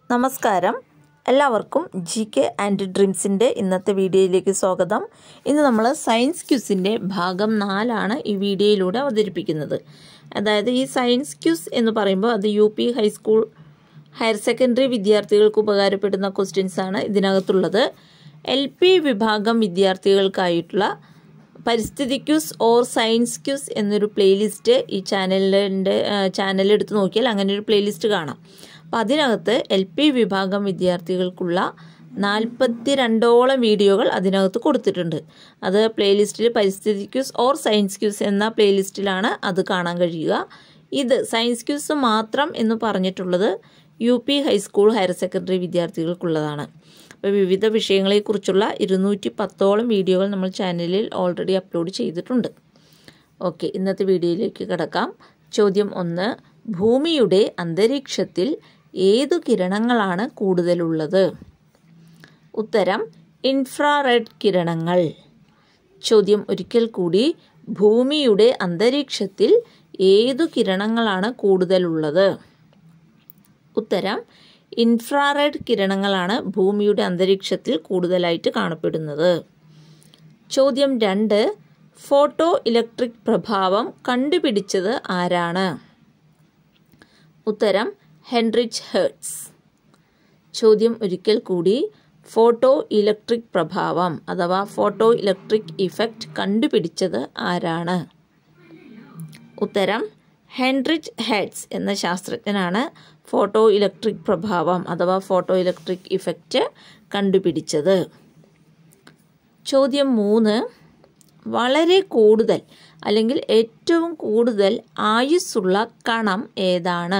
നമസ്കാരം എല്ലാവർക്കും G K and ഡ്രീംസിൻ്റെ ഇന്നത്തെ വീഡിയോയിലേക്ക് സ്വാഗതം ഇന്ന് നമ്മൾ സയൻസ് ക്യൂസിൻ്റെ ഭാഗം നാലാണ് ഈ വീഡിയോയിലൂടെ അവതരിപ്പിക്കുന്നത് അതായത് ഈ സയൻസ് ക്യൂസ് എന്ന് പറയുമ്പോൾ അത് U P high school higher secondary വിദ്യാർത്ഥികൾക്ക് ഉപകാരപ്പെടുന്ന ക്വസ്റ്റ്യൻസ് ആണ് ഇതിനകത്തുള്ളത് എൽ പി വിഭാഗം വിദ്യാർത്ഥികൾക്കായിട്ടുള്ള പരിസ്ഥിതി ക്യൂസ് ഓർ സയൻസ് ക്യൂസ് എന്നൊരു പ്ലേലിസ്റ്റ് ഈ ചാനലിൻ്റെ ചാനൽ എടുത്ത് നോക്കിയാൽ അങ്ങനെ ഒരു പ്ലേലിസ്റ്റ് കാണാം അപ്പോൾ അതിനകത്ത് എൽ പി വിഭാഗം വിദ്യാർത്ഥികൾക്കുള്ള നാൽപ്പത്തി രണ്ടോളം വീഡിയോകൾ അതിനകത്ത് കൊടുത്തിട്ടുണ്ട് അത് പ്ലേലിസ്റ്റിൽ പരിസ്ഥിതി ക്യൂസ് ഓർ സയൻസ് ക്യൂസ് എന്ന പ്ലേലിസ്റ്റിലാണ് അത് കാണാൻ കഴിയുക ഇത് സയൻസ് ക്യൂസ് മാത്രം എന്ന് പറഞ്ഞിട്ടുള്ളത് U P high school higher secondary വിദ്യാർത്ഥികൾക്കുള്ളതാണ് അപ്പോൾ വിവിധ വിഷയങ്ങളെക്കുറിച്ചുള്ള ഇരുന്നൂറ്റി പത്തോളം വീഡിയോകൾ നമ്മൾ ചാനലിൽ ഓൾറെഡി അപ്ലോഡ് ചെയ്തിട്ടുണ്ട് ഓക്കെ ഇന്നത്തെ വീഡിയോയിലേക്ക് കിടക്കാം ചോദ്യം ഒന്ന് ഭൂമിയുടെ അന്തരീക്ഷത്തിൽ ഏതു കിരണങ്ങളാണ് കൂടുതലുള്ളത് ഉത്തരം ഇൻഫ്രാറെഡ് കിരണങ്ങൾ ചോദ്യം ഒരിക്കൽ കൂടി ഭൂമിയുടെ അന്തരീക്ഷത്തിൽ ഏതു കിരണങ്ങളാണ് കൂടുതലുള്ളത് ഉത്തരം ഇൻഫ്രാറെഡ് കിരണങ്ങളാണ് ഭൂമിയുടെ അന്തരീക്ഷത്തിൽ കൂടുതലായിട്ട് കാണപ്പെടുന്നത് ചോദ്യം രണ്ട് ഫോട്ടോ ഇലക്ട്രിക് പ്രഭാവം കണ്ടുപിടിച്ചത് ആരാണ് ഉത്തരം ഹെൻറിച്ച് ഹേർട്സ് ചോദ്യം ഒരിക്കൽ കൂടി ഫോട്ടോ ഇലക്ട്രിക് പ്രഭാവം അഥവാ ഫോട്ടോ ഇലക്ട്രിക് ഇഫക്റ്റ് കണ്ടുപിടിച്ചത് ആരാണ് ഉത്തരം ഹെൻറിച്ച് ഹെഡ്സ് എന്ന ശാസ്ത്രജ്ഞനാണ് ഫോട്ടോ ഇലക്ട്രിക് പ്രഭാവം അഥവാ ഫോട്ടോ ഇലക്ട്രിക് ഇഫക്റ്റ് കണ്ടുപിടിച്ചത് ചോദ്യം മൂന്ന് വളരെ കൂടുതൽ അല്ലെങ്കിൽ ഏറ്റവും കൂടുതൽ ആയുസ്സുള്ള കണം ഏതാണ്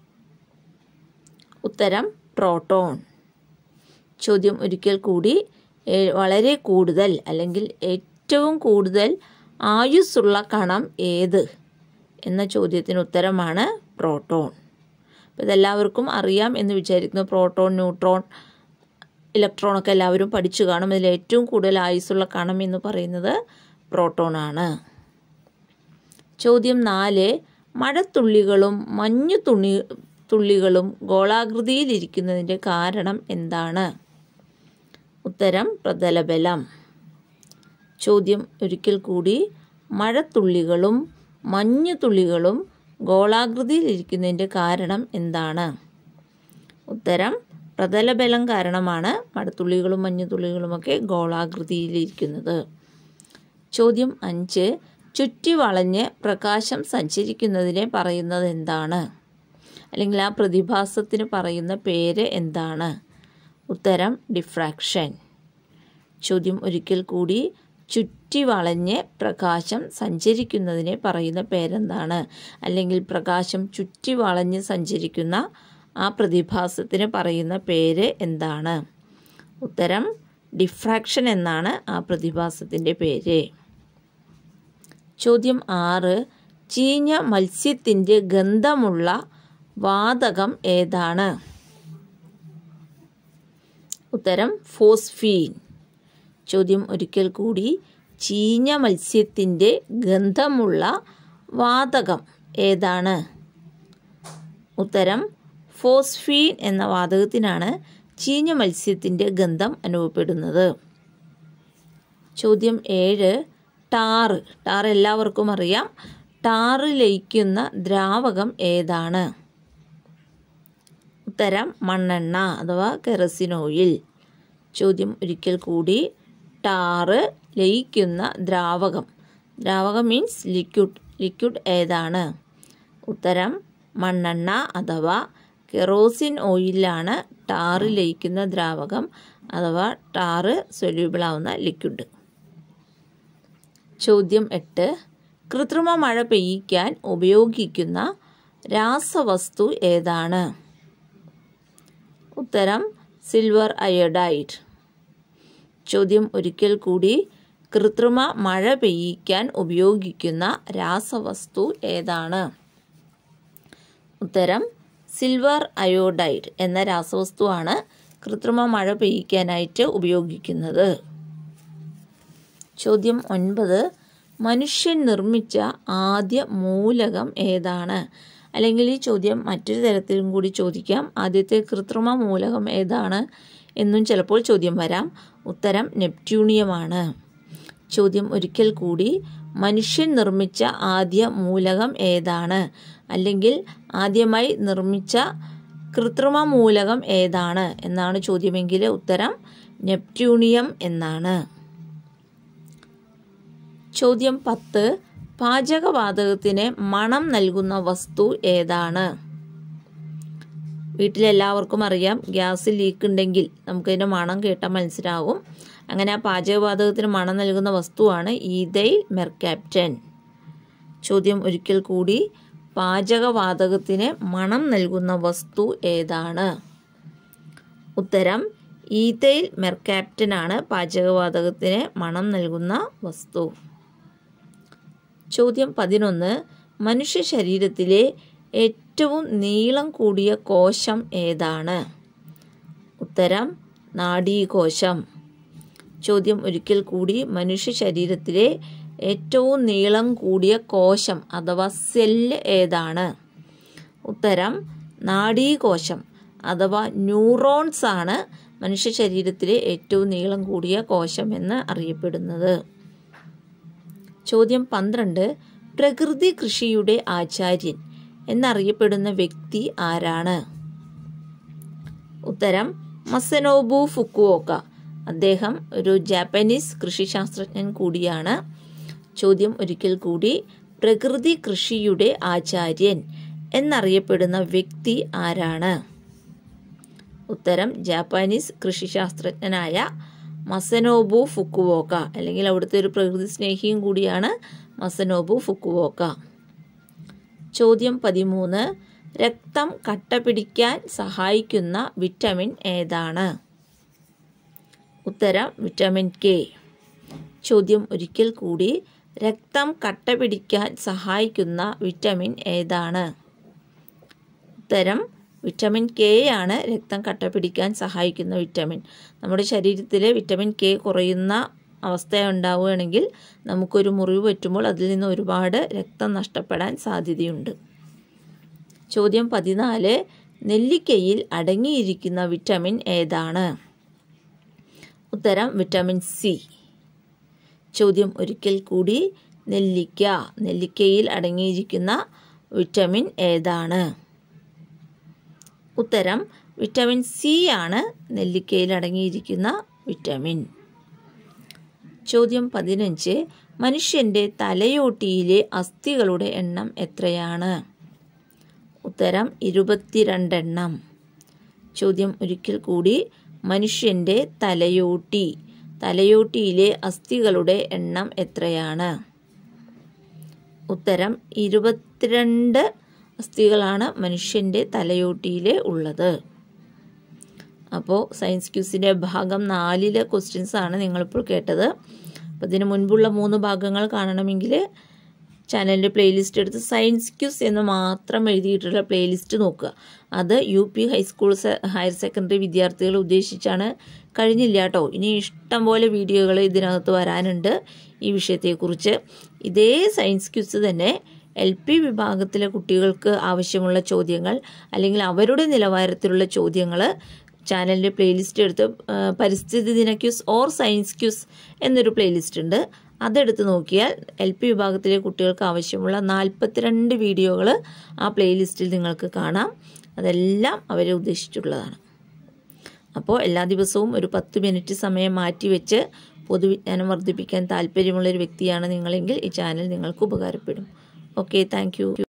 ഉത്തരം പ്രോട്ടോൺ ചോദ്യം ഒരിക്കൽ കൂടി വളരെ കൂടുതൽ അല്ലെങ്കിൽ ഏറ്റവും കൂടുതൽ ആയുസ്സുള്ള കണം ഏത് എന്ന ചോദ്യത്തിന് ഉത്തരമാണ് പ്രോട്ടോൺ അപ്പോൾ ഇതെല്ലാവർക്കും അറിയാം എന്ന് വിചാരിക്കുന്നു പ്രോട്ടോൺ ന്യൂട്രോൺ ഇലക്ട്രോണൊക്കെ എല്ലാവരും പഠിച്ചു കാണും ഇതിൽ ഏറ്റവും കൂടുതൽ ആയുസ്സുള്ള കണം എന്ന് പറയുന്നത് പ്രോട്ടോൺ ആണ് ചോദ്യം നാല് മഴത്തുള്ളികളും മഞ്ഞു തുണി തുള്ളികളും ഗോളാകൃതിയിലിരിക്കുന്നതിൻ്റെ കാരണം എന്താണ് ഉത്തരം പ്രതലബലം ചോദ്യം ഒരിക്കൽ കൂടി മഴത്തുള്ളികളും മഞ്ഞുതുള്ളികളും ഗോളാകൃതിയിലിരിക്കുന്നതിൻ്റെ കാരണം എന്താണ് ഉത്തരം പ്രതലബലം കാരണമാണ് മഴത്തുള്ളികളും മഞ്ഞുതുള്ളികളുമൊക്കെ ഗോളാകൃതിയിലിരിക്കുന്നത് ചോദ്യം അഞ്ച് ചുറ്റി വളഞ്ഞ് പ്രകാശം സഞ്ചരിക്കുന്നതിനെ പറയുന്നത് എന്താണ് അല്ലെങ്കിൽ ആ പ്രതിഭാസത്തിന് പറയുന്ന പേര് എന്താണ് ഉത്തരം ഡിഫ്രാക്ഷൻ ചോദ്യം ഒരിക്കൽ കൂടി ചുറ്റി വളഞ്ഞ് പ്രകാശം സഞ്ചരിക്കുന്നതിനെ പറയുന്ന പേരെന്താണ് അല്ലെങ്കിൽ പ്രകാശം ചുറ്റി വളഞ്ഞ് സഞ്ചരിക്കുന്ന ആ പ്രതിഭാസത്തിന് പറയുന്ന പേര് എന്താണ് ഉത്തരം ഡിഫ്രാക്ഷൻ എന്നാണ് ആ പ്രതിഭാസത്തിൻ്റെ പേര് ചോദ്യം ആറ് ചീഞ്ഞ മത്സ്യത്തിൻ്റെ ഗന്ധമുള്ള വാതകം ഏതാണ് ഉത്തരം ഫോസ്ഫീൻ ചോദ്യം ഒരിക്കൽ കൂടി ചീഞ്ഞ മത്സ്യത്തിൻ്റെ ഗന്ധമുള്ള വാതകം ഏതാണ് ഉത്തരം ഫോസ്ഫീൻ എന്ന വാതകത്തിനാണ് ചീഞ്ഞ മത്സ്യത്തിൻ്റെ ഗന്ധം അനുഭവപ്പെടുന്നത് ചോദ്യം ഏഴ് ടാറ് ടാർ എല്ലാവർക്കും അറിയാം ടാറ് ലയിക്കുന്ന ദ്രാവകം ഏതാണ് ഉത്തരം മണ്ണെണ്ണ അഥവാ കെറസിൻ ഓയിൽ ചോദ്യം ഒരിക്കൽ കൂടി ടാറ് ലയിക്കുന്ന ദ്രാവകം ദ്രാവകം മീൻസ് ലിക്വിഡ് ലിക്വിഡ് ഏതാണ് ഉത്തരം മണ്ണെണ്ണ അഥവാ കെറോസിൻ ഓയിലാണ് ടാറ് ലയിക്കുന്ന ദ്രാവകം അഥവാ ടാറ് സൊല്യൂബിൾ ആവുന്ന ലിക്വിഡ് ചോദ്യം എട്ട് കൃത്രിമ മഴ പെയ്യിക്കാൻ ഉപയോഗിക്കുന്ന രാസവസ്തു ഏതാണ് ഉത്തരം സിൽവർ അയോഡൈഡ് ചോദ്യം ഒരിക്കൽ കൂടി കൃത്രിമ മഴ പെയ്യിക്കാൻ ഉപയോഗിക്കുന്ന രാസവസ്തു ഏതാണ് ഉത്തരം സിൽവർ അയോഡൈഡ് എന്ന രാസവസ്തുവാണ് കൃത്രിമ മഴ പെയ്യിക്കാനായിട്ട് ഉപയോഗിക്കുന്നത് ചോദ്യം ഒൻപത് മനുഷ്യൻ നിർമ്മിച്ച ആദ്യ മൂലകം ഏതാണ് അല്ലെങ്കിൽ ഈ ചോദ്യം മറ്റൊരു തരത്തിലും കൂടി ചോദിക്കാം ആദ്യത്തെ കൃത്രിമ മൂലകം ഏതാണ് എന്നും ചിലപ്പോൾ ചോദ്യം വരാം ഉത്തരം നെപ്റ്റ്യൂണിയമാണ് ചോദ്യം ഒരിക്കൽ കൂടി മനുഷ്യൻ നിർമ്മിച്ച ആദ്യ മൂലകം ഏതാണ് അല്ലെങ്കിൽ ആദ്യമായി നിർമ്മിച്ച കൃത്രിമ മൂലകം ഏതാണ് എന്നാണ് ചോദ്യമെങ്കിൽ ഉത്തരം നെപ്റ്റ്യൂണിയം എന്നാണ് ചോദ്യം പത്ത് പാചകവാതകത്തിന് മണം നൽകുന്ന വസ്തു ഏതാണ് വീട്ടിലെല്ലാവർക്കും അറിയാം ഗ്യാസ് ലീക്ക് ഉണ്ടെങ്കിൽ നമുക്കതിൻ്റെ മണം കേട്ടാൽ മനസ്സിലാവും അങ്ങനെ ആ പാചകവാതകത്തിന് മണം നൽകുന്ന വസ്തുവാണ് ഈതൈൽ മെർക്യാപ്റ്റൻ ചോദ്യം ഒരിക്കൽ കൂടി പാചകവാതകത്തിന് മണം നൽകുന്ന വസ്തു ഏതാണ് ഉത്തരം ഈതൈൽ മെർക്യാപ്റ്റനാണ് പാചകവാതകത്തിന് മണം നൽകുന്ന വസ്തു ചോദ്യം പതിനൊന്ന് മനുഷ്യ ശരീരത്തിലെ ഏറ്റവും നീളം കൂടിയ കോശം ഏതാണ് ഉത്തരം നാഡീകോശം ചോദ്യം ഒരിക്കൽ കൂടി മനുഷ്യ ശരീരത്തിലെ ഏറ്റവും നീളം കൂടിയ കോശം അഥവാ സെല്ല് ഏതാണ് ഉത്തരം നാഡീകോശം അഥവാ ന്യൂറോൺസ് ആണ് മനുഷ്യ ശരീരത്തിലെ ഏറ്റവും നീളം കൂടിയ കോശം എന്ന് അറിയപ്പെടുന്നത് ചോദ്യം പന്ത്രണ്ട് പ്രകൃതി കൃഷിയുടെ ആചാര്യൻ എന്നറിയപ്പെടുന്ന വ്യക്തി ആരാണ് ഉത്തരം മസനോബു ഫുക്കുവോക്ക അദ്ദേഹം ഒരു ജാപ്പനീസ് കൃഷിശാസ്ത്രജ്ഞൻ കൂടിയാണ് ചോദ്യം ഒരിക്കൽ കൂടി പ്രകൃതി കൃഷിയുടെ ആചാര്യൻ എന്നറിയപ്പെടുന്ന വ്യക്തി ആരാണ് ഉത്തരം ജാപ്പാനീസ് കൃഷിശാസ്ത്രജ്ഞനായ മസനോബു ഫുക്കുവോക്ക അല്ലെങ്കിൽ അവിടുത്തെ ഒരു പ്രകൃതി സ്നേഹിയും കൂടിയാണ് മസനോബു ഫുക്കുവോക്ക ചോദ്യം പതിമൂന്ന് രക്തം കട്ട പിടിക്കാൻ സഹായിക്കുന്ന വിറ്റമിൻ ഏതാണ് ഉത്തരം വിറ്റമിൻ കെ ചോദ്യം ഒരിക്കൽ കൂടി രക്തം കട്ട പിടിക്കാൻ സഹായിക്കുന്ന വിറ്റമിൻ ഏതാണ് ഉത്തരം വിറ്റമിൻ കെ ആണ് രക്തം കട്ട പിടിക്കാൻ സഹായിക്കുന്ന വിറ്റമിൻ നമ്മുടെ ശരീരത്തിൽ വിറ്റമിൻ കെ കുറയുന്ന അവസ്ഥ ഉണ്ടാവുകയാണെങ്കിൽ നമുക്കൊരു മുറിവ് പറ്റുമ്പോൾ അതിൽ നിന്ന് ഒരുപാട് രക്തം നഷ്ടപ്പെടാൻ സാധ്യതയുണ്ട് ചോദ്യം പതിനാല് നെല്ലിക്കയിൽ അടങ്ങിയിരിക്കുന്ന വിറ്റമിൻ ഏതാണ് ഉത്തരം വിറ്റമിൻ സി ചോദ്യം ഒരിക്കൽ കൂടി നെല്ലിക്ക നെല്ലിക്കയിൽ അടങ്ങിയിരിക്കുന്ന വിറ്റമിൻ ഏതാണ് ഉത്തരം വിറ്റമിൻ സി ആണ് നെല്ലിക്കയിൽ അടങ്ങിയിരിക്കുന്ന വിറ്റമിൻ ചോദ്യം പതിനഞ്ച് മനുഷ്യൻ്റെ തലയോട്ടിയിലെ അസ്ഥികളുടെ എണ്ണം എത്രയാണ് ഉത്തരം ഇരുപത്തിരണ്ടെണ്ണം ചോദ്യം ഒരിക്കൽ കൂടി മനുഷ്യൻ്റെ തലയോട്ടി തലയോട്ടിയിലെ അസ്ഥികളുടെ എണ്ണം എത്രയാണ് ഉത്തരം ഇരുപത്തിരണ്ട് അസ്ഥികളാണ് മനുഷ്യൻ്റെ തലയോട്ടിയിൽ ഉള്ളത് അപ്പോൾ സയൻസ് ക്യൂസിൻ്റെ ഭാഗം നാലിലെ ക്വസ്റ്റ്യൻസ് ആണ് നിങ്ങളിപ്പോൾ കേട്ടത് അപ്പോൾ ഇതിന് മുൻപുള്ള മൂന്ന് ഭാഗങ്ങൾ കാണണമെങ്കിൽ ചാനലിൻ്റെ പ്ലേലിസ്റ്റ് എടുത്ത് സയൻസ് ക്യൂസ് എന്ന് മാത്രം എഴുതിയിട്ടുള്ള പ്ലേലിസ്റ്റ് നോക്കുക അത് U P high school higher secondary വിദ്യാർത്ഥികളെ ഉദ്ദേശിച്ചാണ് കഴിഞ്ഞില്ല കേട്ടോ ഇനി ഇഷ്ടം പോലെ വീഡിയോകൾ ഇതിനകത്ത് വരാനുണ്ട് ഈ വിഷയത്തെക്കുറിച്ച് ഇതേ സയൻസ് ക്യൂസ് തന്നെ എൽ പി വിഭാഗത്തിലെ കുട്ടികൾക്ക് ആവശ്യമുള്ള ചോദ്യങ്ങൾ അല്ലെങ്കിൽ അവരുടെ നിലവാരത്തിലുള്ള ചോദ്യങ്ങൾ ചാനലിൻ്റെ പ്ലേലിസ്റ്റ് എടുത്ത് പരിസ്ഥിതി ദിന ക്യൂസ് ഓർ സയൻസ് ക്യൂസ് എന്നൊരു പ്ലേലിസ്റ്റ് ഉണ്ട് അതെടുത്ത് നോക്കിയാൽ എൽ പി വിഭാഗത്തിലെ കുട്ടികൾക്ക് ആവശ്യമുള്ള നാൽപ്പത്തിരണ്ട് വീഡിയോകൾ ആ പ്ലേലിസ്റ്റിൽ നിങ്ങൾക്ക് കാണാം അതെല്ലാം അവരെ ഉദ്ദേശിച്ചുള്ളതാണ് അപ്പോൾ എല്ലാ ദിവസവും ഒരു പത്ത് മിനിറ്റ് സമയം മാറ്റിവെച്ച് പൊതുവിജ്ഞാനം വർദ്ധിപ്പിക്കാൻ താല്പര്യമുള്ളൊരു വ്യക്തിയാണ് നിങ്ങളെങ്കിൽ ഈ ചാനൽ നിങ്ങൾക്ക് ഉപകാരപ്പെടും ഓക്കെ താങ്ക്